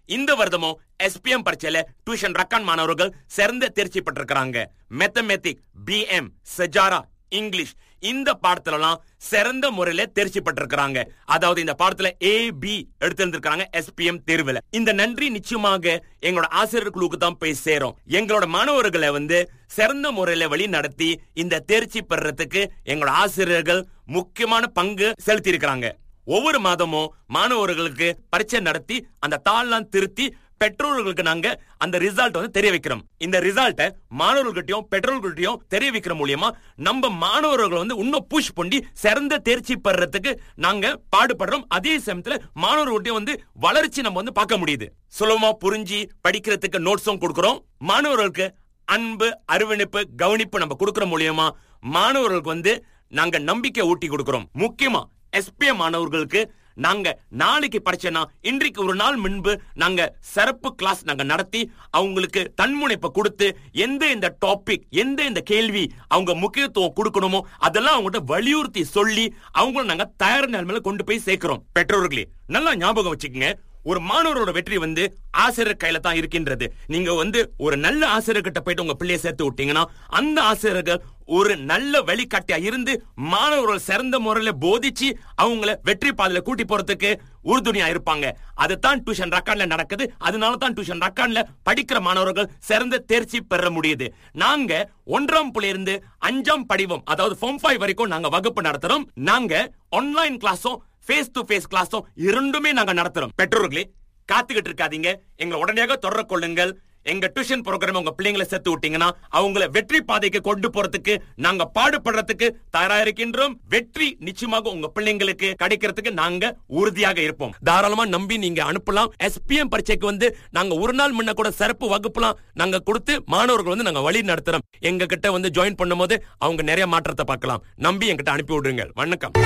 இந்த வருடமும் எஸ்பிஎம் பரீட்சையில டியூஷன் ரக்கான் மாணவர்கள் சிறந்த தேர்ச்சி பெற்றிருக்கிறாங்க மேத்தமேட்டிக் பிஎம் சஜாரா இங்கிலீஷ் இந்த பாடத்துலலாம் சிறந்த முறையில தேர்ச்சி பெற்றிருக்கிறாங்க அதாவது இந்த பாடத்துல ஏ பி எடுத்திருந்திருக்காங்க எஸ்பிஎம் தேர்வுல இந்த நன்றி நிச்சயமாக எங்களோட ஆசிரியர் குழுவுக்கு தான் போய் சேரும் எங்களோட மாணவர்களை வந்து சிறந்த முறையில வழி நடத்தி இந்த தேர்ச்சி பெறறதுக்கு எங்களோட ஆசிரியர்கள் முக்கியமான பங்கு செலுத்தி இருக்கிறாங்க ஒவ்வொரு மாதமும் மாணவர்களுக்கு பரீட்சை நடத்தி அந்த தாள்லாம் திருத்தி பெற்றோர்களுக்கு நாங்க அந்த ரிசல்ட் வந்து தெரிய வைக்கிறோம் இந்த ரிசல்ட்டை மாணவர்கள்கிட்டயும் பெற்றோர்கள்கிட்டயும் தெரிய வைக்கிற மூலியமா நம்ம மாணவர்கள் வந்து இன்னும் புஷ் பண்ணி சிறந்த தேர்ச்சி பெறறதுக்கு நாங்க பாடுபடுறோம் அதே சமயத்துல மாணவர்கள்கிட்டயும் வந்து வளர்ச்சி நம்ம வந்து பார்க்க முடியுது சுலபமா புரிஞ்சு படிக்கிறதுக்கு நோட்ஸும் கொடுக்கிறோம் மாணவர்களுக்கு அன்பு அரவணைப்பு கவனிப்பு நம்ம கொடுக்கிற மூலியமா மாணவர்களுக்கு வந்து நாங்க நம்பிக்கை ஊட்டி கொடுக்கிறோம் முக்கியமா எஸ்பிஎம் மாணவர்களுக்கு நாங்க நாளைக்கு படைச்சேன்னா இன்றைக்கு ஒரு நாள் முன்பு நாங்க சிறப்பு கிளாஸ் நாங்க நடத்தி அவங்களுக்கு தன்முனைப்பை கொடுத்து எந்த இந்த டாபிக் எந்த இந்த கேள்வி அவங்க முக்கியத்துவம் கொடுக்கணுமோ அதெல்லாம் அவங்ககிட்ட வலியுறுத்தி சொல்லி அவங்கள நாங்க தயார் நிலைமையில கொண்டு போய் சேர்க்கிறோம் பெற்றோர்களே நல்லா ஞாபகம் வச்சுக்கோங்க ஒரு மாணவரோட வெற்றி வந்து ஆசிரியர் கையில தான் இருக்கின்றது நீங்க வந்து ஒரு நல்ல ஆசிரியர்கிட்ட போயிட்டு உங்க பிள்ளைய சேர்த்து விட்டீங்கன்னா அந்த ஆசிரியர்கள் ஒரு நல்ல வழிகாட்டியா இருந்து மாணவர்கள் சிறந்த முறையில போதிச்சு அவங்கள வெற்றி பாதையில கூட்டி போறதுக்கு உறுதுணையா இருப்பாங்க அதுதான் டியூஷன் ரெக்கார்ட்ல நடக்குது அதனால தான் டியூஷன் ரெக்கார்ட்ல படிக்கிற மாணவர்கள் சிறந்த தேர்ச்சி பெற முடியுது நாங்க ஒன்றாம் புள்ளி இருந்து அஞ்சாம் படிவம் அதாவது ஃபார்ம் ஃபைவ் வரைக்கும் நாங்க வகுப்பு நடத்துறோம் நாங்க ஆன்லைன் கிளாஸும் ஃபேஸ் டு ஃபேஸ் கிளாஸும் இரண்டுமே நாங்க நடத்துறோம் பெற்றோர்களே காத்துக்கிட்டு இருக்காதீங்க எங்களை உடனடியாக தொடர கொள்ளுங்கள் எங்க டியூஷன் ப்ரோக்ராம் உங்க பிள்ளைங்களை சேர்த்து விட்டீங்கன்னா அவங்கள வெற்றி பாதைக்கு கொண்டு போறதுக்கு நாங்க பாடுபடுறதுக்கு தயாரா இருக்கின்றோம் வெற்றி நிச்சயமாக உங்க பிள்ளைங்களுக்கு கிடைக்கிறதுக்கு நாங்க உறுதியாக இருப்போம் தாராளமா நம்பி நீங்க அனுப்பலாம் எஸ்பிஎம் பரீட்சைக்கு வந்து நாங்க ஒரு நாள் முன்ன கூட சிறப்பு வகுப்புலாம் நாங்க கொடுத்து மாணவர்கள் வந்து நாங்க வழி நடத்துறோம் எங்க கிட்ட வந்து ஜாயின் பண்ணும்போது அவங்க நிறைய மாற்றத்தை பார்க்கலாம் நம்பி என்கிட்ட அனுப்பி விடுங்க வணக்கம்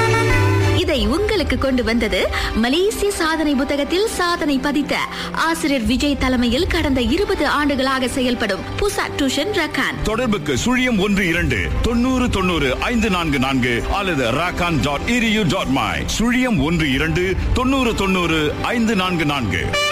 இதை உங்களுக்கு கொண்டு வந்தது மலேசிய சாதனை புத்தகத்தில் சாதனை பதித்த ஆசிரியர் விஜய் தலைமையில் கடந்த இருபது ஆண்டுகளாக செயல்படும் புசா டியூஷன் ரக்கான் தொடர்புக்கு சுழியம் ஒன்று இரண்டு தொண்ணூறு தொண்ணூறு ஐந்து நான்கு நான்கு அல்லது ராக்கான் டாட் இரியூ டாட் மை சுழியம் ஒன்று இரண்டு தொண்ணூறு தொண்ணூறு ஐந்து நான்கு நான்கு